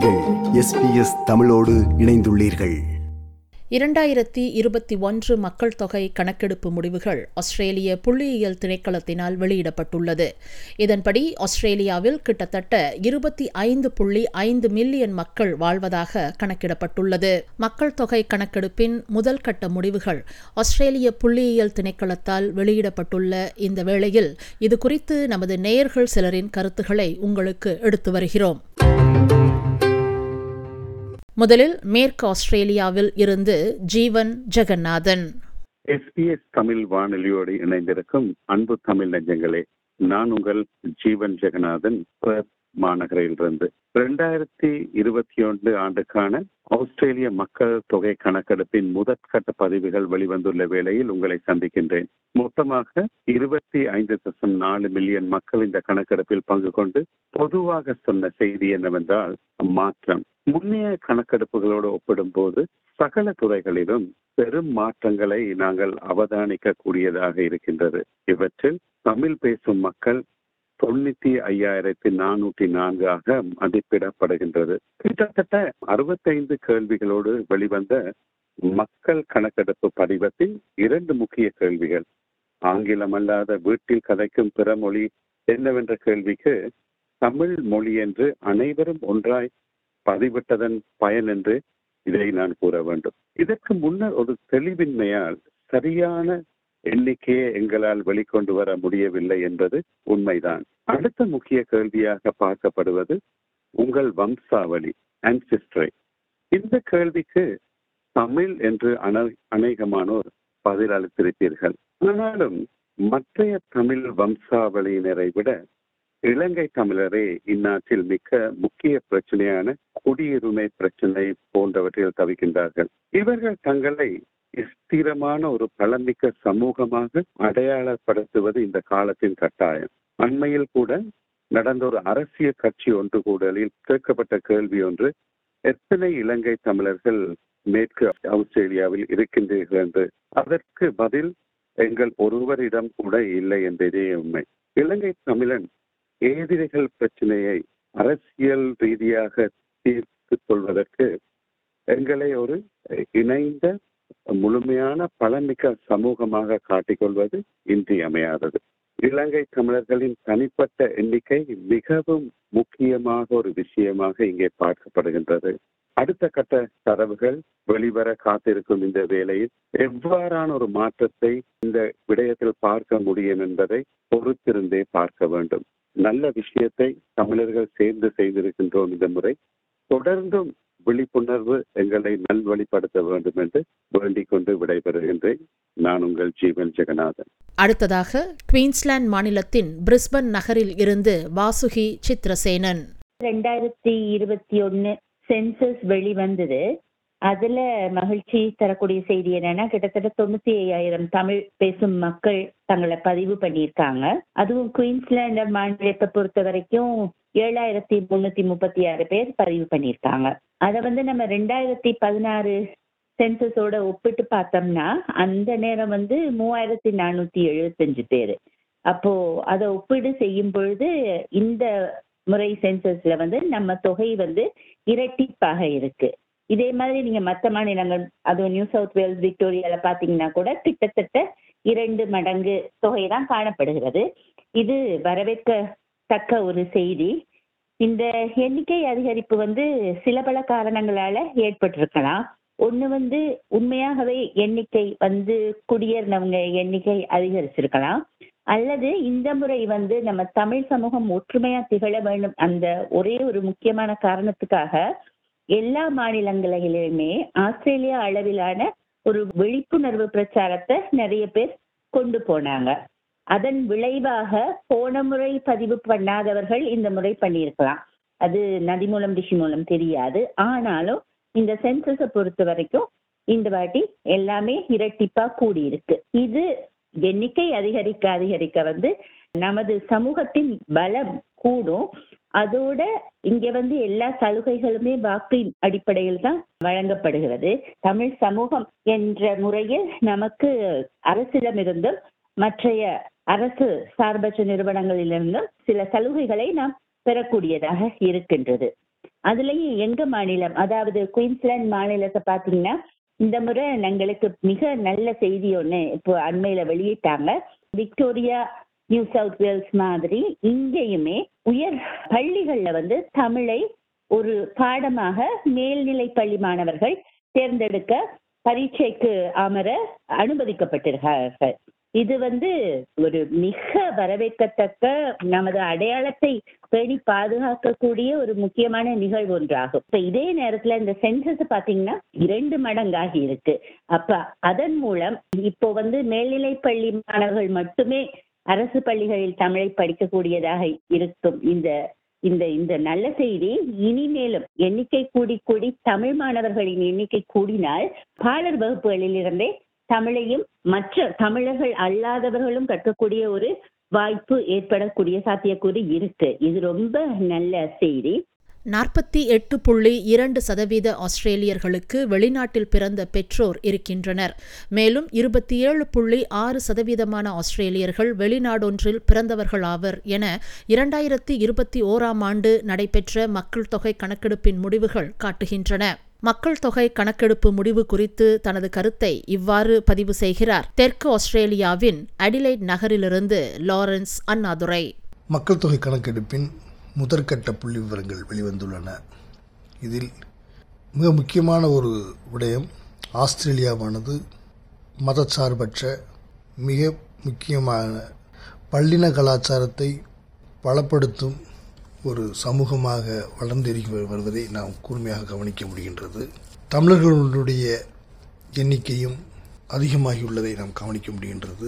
நீங்கள் எஸ்பிஎஸ் தமிழோடு இணைந்துள்ளீர்கள் இரண்டாயிரத்தி இருபத்தி ஒன்று மக்கள் தொகை கணக்கெடுப்பு முடிவுகள் ஆஸ்திரேலிய புள்ளியியல் திணைக்களத்தினால் வெளியிடப்பட்டுள்ளது இதன்படி ஆஸ்திரேலியாவில் கிட்டத்தட்ட இருபத்தி ஐந்து புள்ளி ஐந்து மில்லியன் மக்கள் வாழ்வதாக கணக்கிடப்பட்டுள்ளது மக்கள் தொகை கணக்கெடுப்பின் முதல் கட்ட முடிவுகள் ஆஸ்திரேலிய புள்ளியியல் திணைக்களத்தால் வெளியிடப்பட்டுள்ள இந்த வேளையில் இது குறித்து நமது நேயர்கள் சிலரின் கருத்துக்களை உங்களுக்கு எடுத்து வருகிறோம் முதலில் மேற்கு ஆஸ்திரேலியாவில் இருந்து ஜீவன் ஜெகநாதன் எஸ்பிஎஸ் தமிழ் வானொலியோடு இணைந்திருக்கும் அன்பு தமிழ் நெஞ்சங்களே நான் உங்கள் ஜீவன் ஜெகநாதன் பெர்த் மாநகரிலிருந்து இரண்டாயிரத்தி இருபத்தி ஒன்று ஆண்டுக்கான ஆஸ்திரேலிய மக்கள் தொகை கணக்கெடுப்பின் முதற்கட்ட பதிவுகள் வெளிவந்துள்ள வேளையில் உங்களை சந்திக்கின்றேன் மொத்தமாக இருபத்தி ஐந்து தசம் நாலு மில்லியன் மக்கள் இந்த கணக்கெடுப்பில் பங்கு கொண்டு பொதுவாக சொன்ன செய்தி என்னவென்றால் மாற்றம் முன்னைய கணக்கெடுப்புகளோடு ஒப்பிடும்போது சகல துறைகளிலும் பெரும் மாற்றங்களை நாங்கள் அவதானிக்க கூடியதாக இருக்கின்றது இவற்றில் தமிழ் பேசும் மக்கள் தொண்ணூத்தி ஐயாயிரத்தி நானூற்றி நான்காக மதிப்பிடப்படுகின்றது கிட்டத்தட்ட அறுபத்தைந்து கேள்விகளோடு வெளிவந்த மக்கள் கணக்கெடுப்பு படிவத்தில் இரண்டு முக்கிய கேள்விகள் ஆங்கிலம் அல்லாத வீட்டில் கதைக்கும் பிற மொழி என்னவென்ற கேள்விக்கு தமிழ் மொழி என்று அனைவரும் ஒன்றாய் பதிவிட்டதன் பயன் என்று இதை நான் கூற வேண்டும் இதற்கு முன்னர் ஒரு தெளிவின்மையால் சரியான எண்ணிக்கையை எங்களால் வெளிக்கொண்டு வர முடியவில்லை என்பது உண்மைதான் அடுத்த முக்கிய கேள்வியாக பார்க்கப்படுவது உங்கள் வம்சாவளி அன்சிஸ்டரை இந்த கேள்விக்கு தமிழ் என்று அன அநேகமானோர் பதில் அளித்திருப்பீர்கள் ஆனாலும் மற்றைய தமிழ் வம்சாவளியினரை விட இலங்கை தமிழரே இந்நாட்டில் மிக்க முக்கிய பிரச்சனையான குடியுரிமை பிரச்சனை போன்றவற்றில் தவிக்கின்றார்கள் இவர்கள் தங்களை ஸ்திரமான ஒரு பலமிக்க சமூகமாக அடையாளப்படுத்துவது இந்த காலத்தின் கட்டாயம் அண்மையில் கூட நடந்த ஒரு அரசியல் கட்சி ஒன்று கூடலில் கேட்கப்பட்ட கேள்வி ஒன்று எத்தனை இலங்கை தமிழர்கள் மேற்கு ஆஸ்திரேலியாவில் இருக்கின்றீர்கள் என்று அதற்கு பதில் எங்கள் ஒருவரிடம் கூட இல்லை என்பதே உண்மை இலங்கை தமிழன் ஏதிரிகள் பிரச்சனையை அரசியல் ரீதியாக தீர்த்து கொள்வதற்கு எங்களை ஒரு இணைந்த முழுமையான பலமிக்க சமூகமாக காட்டிக்கொள்வது இன்றியமையாதது இலங்கை தமிழர்களின் தனிப்பட்ட எண்ணிக்கை மிகவும் முக்கியமாக ஒரு விஷயமாக இங்கே பார்க்கப்படுகின்றது அடுத்த கட்ட தரவுகள் வெளிவர காத்திருக்கும் இந்த வேளையில் எவ்வாறான ஒரு மாற்றத்தை இந்த விடயத்தில் பார்க்க முடியும் என்பதை பொறுத்திருந்தே பார்க்க வேண்டும் நல்ல விஷயத்தை தமிழர்கள் சேர்ந்து செய்திருக்கின்றோம் இந்த முறை தொடர்ந்தும் விழிப்புணர்வு எங்களை நல்வழிப்படுத்த வேண்டும் என்று வேண்டிக் கொண்டு விடைபெறுகின்றேன் நான் உங்கள் ஜீவன் ஜெகநாதன் அடுத்ததாக குவீன்ஸ்லாந்து மாநிலத்தின் பிரிஸ்பன் நகரில் இருந்து வாசுகி சித்ரசேனன் ரெண்டாயிரத்தி இருபத்தி ஒன்னு சென்சஸ் வெளிவந்தது அதுல மகிழ்ச்சி தரக்கூடிய செய்தி என்னன்னா கிட்டத்தட்ட தொண்ணூத்தி ஐயாயிரம் தமிழ் பேசும் மக்கள் தங்களை பதிவு பண்ணியிருக்காங்க அதுவும் குயின்ஸ்லாந்து மாநிலத்தை பொறுத்த வரைக்கும் ஏழாயிரத்தி முன்னூத்தி முப்பத்தி ஆறு பேர் பதிவு பண்ணியிருக்காங்க அதை வந்து நம்ம ரெண்டாயிரத்தி பதினாறு சென்சஸோட ஒப்பிட்டு பார்த்தோம்னா அந்த நேரம் வந்து மூவாயிரத்தி நானூத்தி எழுபத்தஞ்சு பேர் அப்போ அதை ஒப்பீடு செய்யும் பொழுது இந்த முறை சென்சஸ்ல வந்து நம்ம தொகை வந்து இரட்டிப்பாக இருக்கு இதே மாதிரி நீங்க மற்ற மாநிலங்கள் அதுவும் நியூ சவுத் வேல்ஸ் விக்டோரியால பாத்தீங்கன்னா கூட கிட்டத்தட்ட இரண்டு மடங்கு தொகை தான் காணப்படுகிறது இது வரவேற்கத்தக்க ஒரு செய்தி இந்த எண்ணிக்கை அதிகரிப்பு வந்து சில பல காரணங்களால ஏற்பட்டிருக்கலாம் ஒண்ணு வந்து உண்மையாகவே எண்ணிக்கை வந்து குடியேறினவங்க எண்ணிக்கை அதிகரிச்சிருக்கலாம் அல்லது இந்த முறை வந்து நம்ம தமிழ் சமூகம் ஒற்றுமையா திகழ வேண்டும் அந்த ஒரே ஒரு முக்கியமான காரணத்துக்காக எல்லா மாநிலங்களிலுமே ஆஸ்திரேலியா அளவிலான ஒரு விழிப்புணர்வு பிரச்சாரத்தை நிறைய பேர் கொண்டு போனாங்க அதன் விளைவாக போன முறை பதிவு பண்ணாதவர்கள் இந்த முறை பண்ணியிருக்கலாம் அது நதி மூலம் ரிஷி மூலம் தெரியாது ஆனாலும் இந்த சென்சஸை பொறுத்த வரைக்கும் இந்த வாட்டி எல்லாமே இரட்டிப்பா கூடியிருக்கு இது எண்ணிக்கை அதிகரிக்க அதிகரிக்க வந்து நமது சமூகத்தின் பலம் கூடும் அதோட இங்க வந்து எல்லா சலுகைகளுமே வாக்கின் அடிப்படையில் தான் வழங்கப்படுகிறது தமிழ் சமூகம் என்ற முறையில் நமக்கு அரசிடமிருந்தும் மற்றைய அரசு சார்பற்ற நிறுவனங்களிலிருந்தும் சில சலுகைகளை நாம் பெறக்கூடியதாக இருக்கின்றது அதுலயும் எங்க மாநிலம் அதாவது குயின்ஸ்லாந்து மாநிலத்தை பாத்தீங்கன்னா இந்த முறை எங்களுக்கு மிக நல்ல செய்தி ஒண்ணு இப்போ அண்மையில வெளியிட்டாங்க விக்டோரியா நியூ சவுத் வேல்ஸ் மாதிரி இங்கேயுமே உயர் பள்ளிகள்ல வந்து தமிழை ஒரு பாடமாக மேல்நிலை பள்ளி மாணவர்கள் தேர்ந்தெடுக்க பரீட்சைக்கு அமர அனுமதிக்கப்பட்டிருக்கிறார்கள் இது வந்து ஒரு மிக வரவேற்கத்தக்க நமது அடையாளத்தை பேணி பாதுகாக்கக்கூடிய ஒரு முக்கியமான நிகழ்வு ஒன்றாகும் இப்ப இதே நேரத்துல இந்த சென்சஸ் பாத்தீங்கன்னா இரண்டு மடங்காகி இருக்கு அப்ப அதன் மூலம் இப்போ வந்து மேல்நிலை பள்ளி மாணவர்கள் மட்டுமே அரசு பள்ளிகளில் தமிழை படிக்கக்கூடியதாக இருக்கும் இந்த இந்த இந்த நல்ல செய்தி இனிமேலும் எண்ணிக்கை கூடி கூடி தமிழ் மாணவர்களின் எண்ணிக்கை கூடினால் பாலர் வகுப்புகளில் இருந்தே தமிழையும் மற்ற தமிழர்கள் அல்லாதவர்களும் கற்கக்கூடிய ஒரு வாய்ப்பு ஏற்படக்கூடிய சாத்தியக்கூறு இருக்கு இது ரொம்ப நல்ல செய்தி நாற்பத்தி எட்டு புள்ளி இரண்டு சதவீத ஆஸ்திரேலியர்களுக்கு வெளிநாட்டில் பிறந்த பெற்றோர் இருக்கின்றனர் மேலும் இருபத்தி ஏழு புள்ளி ஆறு சதவீதமான ஆஸ்திரேலியர்கள் வெளிநாடொன்றில் பிறந்தவர்கள் ஆவர் என இரண்டாயிரத்தி இருபத்தி ஓராம் ஆண்டு நடைபெற்ற மக்கள் தொகை கணக்கெடுப்பின் முடிவுகள் காட்டுகின்றன மக்கள் தொகை கணக்கெடுப்பு முடிவு குறித்து தனது கருத்தை இவ்வாறு பதிவு செய்கிறார் தெற்கு ஆஸ்திரேலியாவின் அடிலைட் நகரிலிருந்து லாரன்ஸ் அண்ணாதுரை மக்கள் தொகை கணக்கெடுப்பின் முதற்கட்ட புள்ளி விவரங்கள் வெளிவந்துள்ளன இதில் மிக முக்கியமான ஒரு விடயம் ஆஸ்திரேலியாவானது மதச்சார்பற்ற மிக முக்கியமான பள்ளின கலாச்சாரத்தை பலப்படுத்தும் ஒரு சமூகமாக வளர்ந்தெருகி வருவதை நாம் கூர்மையாக கவனிக்க முடிகின்றது தமிழர்களுடைய எண்ணிக்கையும் அதிகமாகியுள்ளதை நாம் கவனிக்க முடிகின்றது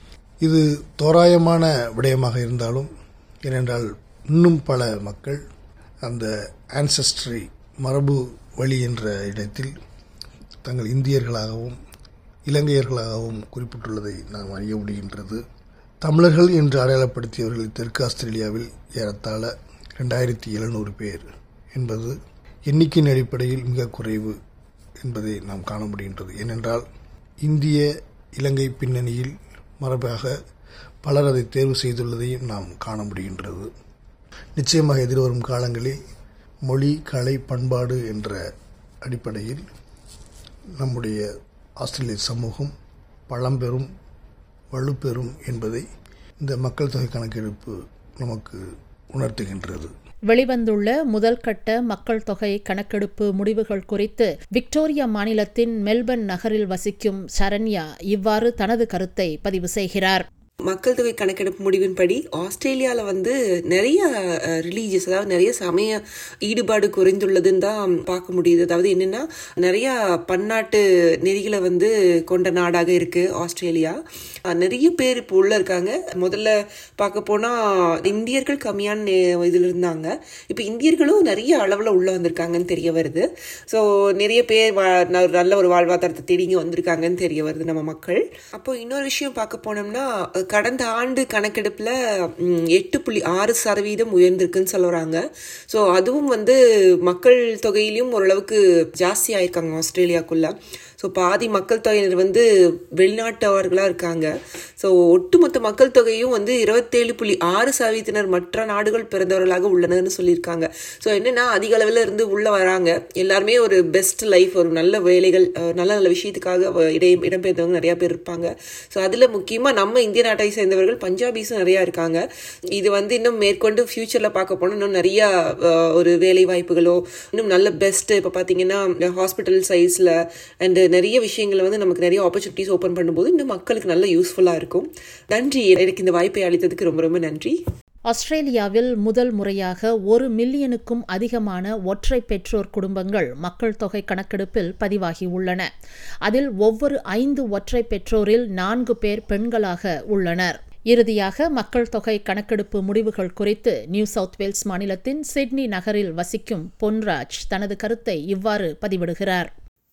இது தோராயமான விடயமாக இருந்தாலும் ஏனென்றால் இன்னும் பல மக்கள் அந்த ஆன்சஸ்ட்ரி மரபு வழி என்ற இடத்தில் தங்கள் இந்தியர்களாகவும் இலங்கையர்களாகவும் குறிப்பிட்டுள்ளதை நாம் அறிய முடிகின்றது தமிழர்கள் என்று அடையாளப்படுத்தியவர்கள் தெற்கு ஆஸ்திரேலியாவில் ஏறத்தாழ ரெண்டாயிரத்தி எழுநூறு பேர் என்பது எண்ணிக்கையின் அடிப்படையில் மிக குறைவு என்பதை நாம் காண முடிகின்றது ஏனென்றால் இந்திய இலங்கை பின்னணியில் மரபாக பலர் அதை தேர்வு செய்துள்ளதையும் நாம் காண முடிகின்றது நிச்சயமாக எதிர்வரும் காலங்களில் மொழி கலை பண்பாடு என்ற அடிப்படையில் நம்முடைய ஆஸ்திரேலிய சமூகம் பழம்பெறும் வலுப்பெறும் என்பதை இந்த மக்கள் தொகை கணக்கெடுப்பு நமக்கு உணர்த்துகின்றது வெளிவந்துள்ள முதல் கட்ட மக்கள் தொகை கணக்கெடுப்பு முடிவுகள் குறித்து விக்டோரியா மாநிலத்தின் மெல்பர்ன் நகரில் வசிக்கும் சரண்யா இவ்வாறு தனது கருத்தை பதிவு செய்கிறார் மக்கள் தொகை கணக்கெடுப்பு முடிவின்படி ஆஸ்திரேலியாவில் வந்து நிறைய ரிலீஜியஸ் அதாவது நிறைய சமய ஈடுபாடு குறைந்துள்ளதுன்னு தான் பார்க்க முடியுது அதாவது என்னென்னா நிறைய பன்னாட்டு நெறிகளை வந்து கொண்ட நாடாக இருக்கு ஆஸ்திரேலியா நிறைய பேர் இப்போ உள்ள இருக்காங்க முதல்ல பார்க்க போனால் இந்தியர்கள் கம்மியான இதில் இருந்தாங்க இப்போ இந்தியர்களும் நிறைய அளவில் உள்ள வந்திருக்காங்கன்னு தெரிய வருது ஸோ நிறைய பேர் நல்ல ஒரு வாழ்வாதாரத்தை தேடி இங்கே வந்திருக்காங்கன்னு தெரிய வருது நம்ம மக்கள் அப்போ இன்னொரு விஷயம் பார்க்க போனோம்னா கடந்த ஆண்டு கணக்கெடுப்பில் எட்டு புள்ளி ஆறு சதவீதம் உயர்ந்திருக்குன்னு சொல்லுறாங்க ஸோ அதுவும் வந்து மக்கள் தொகையிலையும் ஓரளவுக்கு ஜாஸ்தி ஆயிருக்காங்க ஆஸ்திரேலியாக்குள்ள ஸோ பாதி மக்கள் தொகையினர் வந்து வெளிநாட்டவர்களாக இருக்காங்க ஸோ ஒட்டுமொத்த மக்கள் தொகையும் வந்து இருபத்தேழு புள்ளி ஆறு சதவீதத்தினர் மற்ற நாடுகள் பிறந்தவர்களாக உள்ளனர்னு சொல்லியிருக்காங்க ஸோ என்னென்னா அதிக அளவில் இருந்து உள்ளே வராங்க எல்லாருமே ஒரு பெஸ்ட் லைஃப் ஒரு நல்ல வேலைகள் நல்ல நல்ல விஷயத்துக்காக இடம் இடம்பெயர்ந்தவங்க நிறையா பேர் இருப்பாங்க ஸோ அதில் முக்கியமாக நம்ம இந்திய நாட்டை சேர்ந்தவர்கள் பஞ்சாபிஸும் நிறையா இருக்காங்க இது வந்து இன்னும் மேற்கொண்டு ஃபியூச்சரில் பார்க்க போனால் இன்னும் நிறையா ஒரு வேலை வாய்ப்புகளோ இன்னும் நல்ல பெஸ்ட் இப்போ பார்த்தீங்கன்னா ஹாஸ்பிட்டல் சைஸில் அண்ட் நிறைய விஷயங்களை வந்து நமக்கு நிறைய ஆப்பர்ச்சுனிட்டிஸ் ஓப்பன் பண்ணும்போது இன்னும் மக்களுக்கு நல்ல யூஸ்ஃபுல்லாக இருக்கும் நன்றி எனக்கு இந்த வாய்ப்பை அளித்ததுக்கு ரொம்ப ரொம்ப நன்றி ஆஸ்திரேலியாவில் முதல் முறையாக ஒரு மில்லியனுக்கும் அதிகமான ஒற்றை பெற்றோர் குடும்பங்கள் மக்கள் தொகை கணக்கெடுப்பில் பதிவாகியுள்ளன அதில் ஒவ்வொரு ஐந்து ஒற்றை பெற்றோரில் நான்கு பேர் பெண்களாக உள்ளனர் இறுதியாக மக்கள் தொகை கணக்கெடுப்பு முடிவுகள் குறித்து நியூ சவுத் வேல்ஸ் மாநிலத்தின் சிட்னி நகரில் வசிக்கும் பொன்ராஜ் தனது கருத்தை இவ்வாறு பதிவிடுகிறார்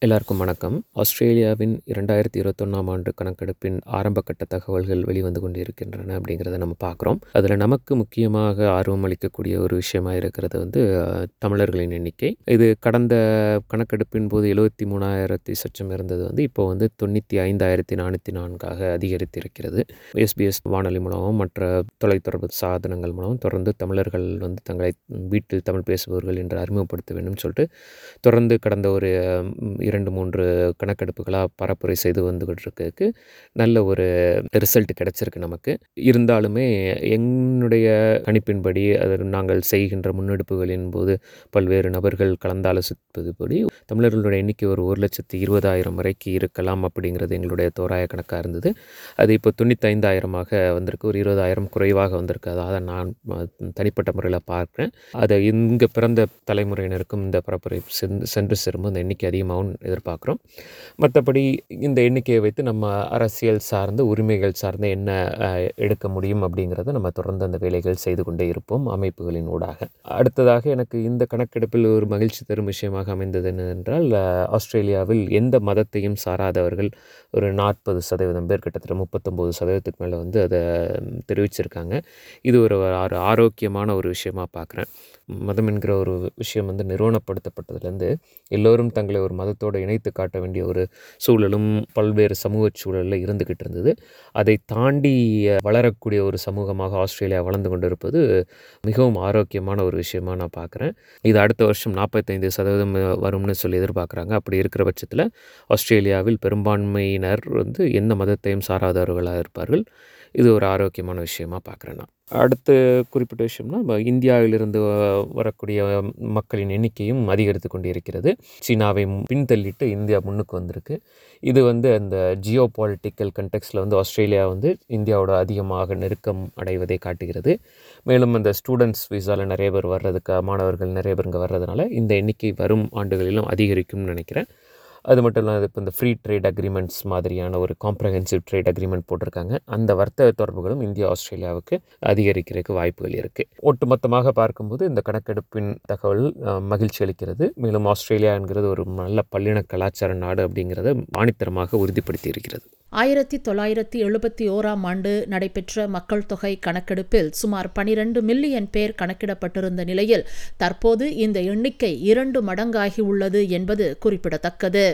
எல்லாருக்கும் வணக்கம் ஆஸ்திரேலியாவின் இரண்டாயிரத்தி இருபத்தொன்னாம் ஆண்டு கணக்கெடுப்பின் ஆரம்பகட்ட தகவல்கள் வெளிவந்து கொண்டு இருக்கின்றன அப்படிங்கிறத நம்ம பார்க்குறோம் அதில் நமக்கு முக்கியமாக ஆர்வம் அளிக்கக்கூடிய ஒரு விஷயமா இருக்கிறது வந்து அஹ், தமிழர்களின் எண்ணிக்கை இது கடந்த கணக்கெடுப்பின் போது எழுபத்தி மூணாயிரத்தி சொச்சம் இருந்தது வந்து இப்போ வந்து தொண்ணூற்றி ஐந்தாயிரத்தி நானூற்றி நான்காக அதிகரித்திருக்கிறது எஸ்பிஎஸ் வானொலி மூலமும் மற்ற தொலைத்தொடர்பு சாதனங்கள் மூலமும் தொடர்ந்து தமிழர்கள் வந்து தங்களை வீட்டில் தமிழ் பேசுபவர்கள் என்று அறிமுகப்படுத்த வேண்டும் சொல்லிட்டு தொடர்ந்து கடந்த ஒரு ம், இரண்டு மூன்று கணக்கெடுப்புகளாக பரப்புரை செய்து வந்துகிட்டு இருக்கறதுக்கு நல்ல ஒரு ரிசல்ட் கிடைச்சிருக்கு நமக்கு இருந்தாலுமே என்னுடைய கணிப்பின்படி அது நாங்கள் செய்கின்ற முன்னெடுப்புகளின் போது பல்வேறு நபர்கள் கலந்தாலோசிப்பதுபடி தமிழர்களுடைய எண்ணிக்கை ஒரு ஒரு லட்சத்தி இருபதாயிரம் வரைக்கும் இருக்கலாம் அப்படிங்கிறது எங்களுடைய தோராய கணக்காக இருந்தது அது இப்போ தொண்ணூத்தைந்தாயிரமாக வந்திருக்கு ஒரு இருபதாயிரம் குறைவாக வந்திருக்கு அதாவது நான் ம- தனிப்பட்ட முறையில் பார்க்குறேன் அதை இங்கே பிறந்த தலைமுறையினருக்கும் இந்த பரப்புரை சென்று சென்று சேரும்போது அந்த எண்ணிக்கை அதிகமாகவும் எதிர்பார்க்குறோம் மற்றபடி இந்த எண்ணிக்கையை வைத்து நம்ம அரசியல் சார்ந்த உரிமைகள் சார்ந்த என்ன அஹ், எடுக்க முடியும் அப்படிங்கிறத நம்ம தொடர்ந்து அந்த வேலைகள் செய்து கொண்டே இருப்போம் அமைப்புகளின் ஊடாக அடுத்ததாக எனக்கு இந்த கணக்கெடுப்பில் ஒரு மகிழ்ச்சி தரும் விஷயமாக அமைந்தது என்னவென்றால் அஹ், ஆஸ்திரேலியாவில் எந்த மதத்தையும் சாராதவர்கள் ஒரு நாற்பது சதவீதம் பேர் கிட்டத்தட்ட முப்பத்தொம்போது சதவீதத்துக்கு மேலே வந்து அதை ம், தெரிவிச்சிருக்காங்க இது ஒரு ஆரோ- ஆரோக்கியமான ஒரு விஷயமா பார்க்குறேன் மதம் என்கிற ஒரு விஷயம் வந்து நிறுவனப்படுத்தப்பட்டதுலேருந்து எல்லோரும் தங்களை ஒரு மதத்தோடு இணைத்து காட்ட வேண்டிய ஒரு சூழலும் பல்வேறு சமூக சூழலில் இருந்துக்கிட்டு இருந்தது அதை தாண்டி அஹ், வளரக்கூடிய ஒரு சமூகமாக ஆஸ்திரேலியா வளர்ந்து கொண்டிருப்பது மிகவும் ஆரோக்கியமான ஒரு விஷயமா நான் பார்க்குறேன் இது அடுத்த வருஷம் நாற்பத்தைந்து சதவீதம் அஹ், வரும்னு சொல்லி எதிர்பார்க்குறாங்க அப்படி இருக்கிற பட்சத்தில் ஆஸ்திரேலியாவில் பெரும்பான்மையினர் வந்து எந்த மதத்தையும் சாராதவர்களாக இருப்பார்கள் இது ஒரு ஆரோக்கியமான விஷயமா பார்க்குறேன் நான் அடுத்து குறிப்பிட்ட விஷயம்னா நம்ம இந்தியாவிலிருந்து வ- வரக்கூடிய மக்களின் எண்ணிக்கையும் அதிகரித்து கொண்டு இருக்கிறது சீனாவை பின்தள்ளிட்டு இந்தியா முன்னுக்கு வந்திருக்கு இது வந்து அந்த ஜியோ பாலிட்டிக்கல் கண்டெக்ஸ்டில் வந்து ஆஸ்திரேலியா வந்து இந்தியாவோட அதிகமாக நெருக்கம் அடைவதை காட்டுகிறது மேலும் அந்த ஸ்டூடெண்ட்ஸ் விசாவில் நிறைய பேர் வர்றதுக்கு மாணவர்கள் நிறைய பேர் இங்கே வர்றதுனால இந்த எண்ணிக்கை வரும் ஆண்டுகளிலும் அதிகரிக்கும்னு நினைக்கிறேன் அது மட்டும் இல்லாமல் இப்போ இந்த ஃப்ரீ ட்ரேட் அக்ரிமெண்ட்ஸ் மாதிரியான ஒரு காம்ப்ரஹென்சிவ் ட்ரேட் அக்ரிமெண்ட் போட்டிருக்காங்க அந்த வர்த்தக தொடர்புகளும் இந்தியா ஆஸ்திரேலியாவுக்கு அதிகரிக்கிறதுக்கு வாய்ப்புகள் இருக்குது ஒட்டுமொத்தமாக பார்க்கும்போது இந்த கணக்கெடுப்பின் தகவல் அஹ், மகிழ்ச்சி அளிக்கிறது மேலும் ஆஸ்திரேலியா என்கிறது ஒரு நல்ல பல்லின கலாச்சார நாடு அப்படிங்கிறத ஆணித்தரமாக உறுதிப்படுத்தி இருக்கிறது ஆயிரத்தி தொள்ளாயிரத்தி எழுபத்தி ஓராம் ஆண்டு நடைபெற்ற மக்கள் தொகை கணக்கெடுப்பில் சுமார் பனிரெண்டு மில்லியன் பேர் கணக்கிடப்பட்டிருந்த நிலையில் தற்போது இந்த எண்ணிக்கை இரண்டு மடங்காகி உள்ளது என்பது குறிப்பிடத்தக்கது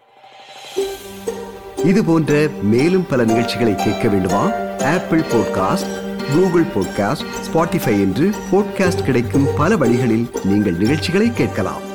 இது போன்ற மேலும் பல நிகழ்ச்சிகளை கேட்க வேண்டுமா Apple podcast Google podcast Spotify என்று பாட்காஸ்ட் கிடைக்கும் பல வழிகளில் நீங்கள் நிகழ்ச்சிகளை கேட்கலாம்